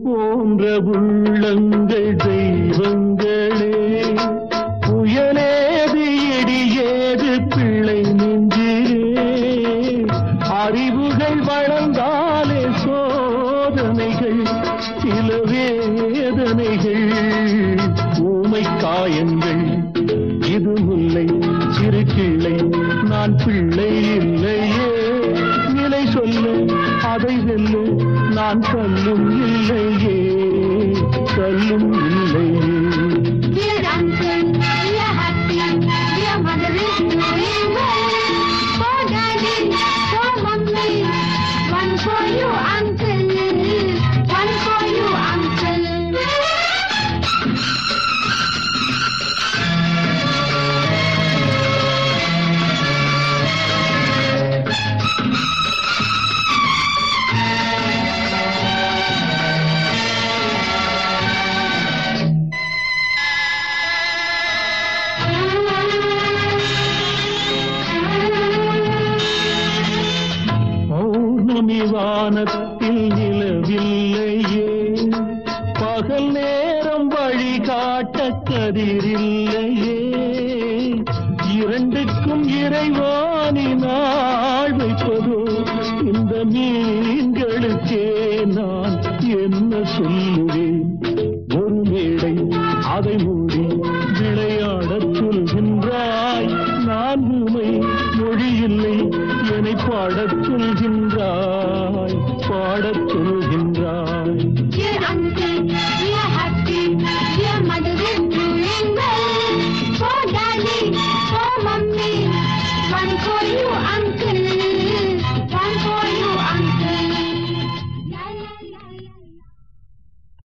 போன்ற உள்ளங்கள் தெய்வங்களே புயலேது இடியேது பிள்ளை நெஞ்சிலே அறிவுகள் வளர்ந்தாலே சோதனைகள் சில வேதனைகள் ஊமை காயங்கள் இது முல்லை சிறு கிள்ளை நான் பிள்ளை இல்லையே நிலை சொல்ல அதை வெல்ல நான் கல்லும் இல்லையே கல்லும் இல்லையே Dear uncle, we are happy. Dear mother is doing well. For daddy, for mummy. One for you, uncle. One for you, uncle. பௌர்ணமி வானத்தில் நிலவில்லையே பகல் நேரம் வழிகாட்ட கதிரில்லையே இரண்டுக்கும் இறைவானி நாள் வைப்பதோ இந்த மீன்களுக்கே நான் என்ன சொல்லுவேன் ஒரு மேடை அதை மூடி விளையாடச் சொல்கின்றாய் நான் உமை மொழி இல்லை என்னை பாடச் சொல்கின்றாய் பாடச் சொல்கின்றாய்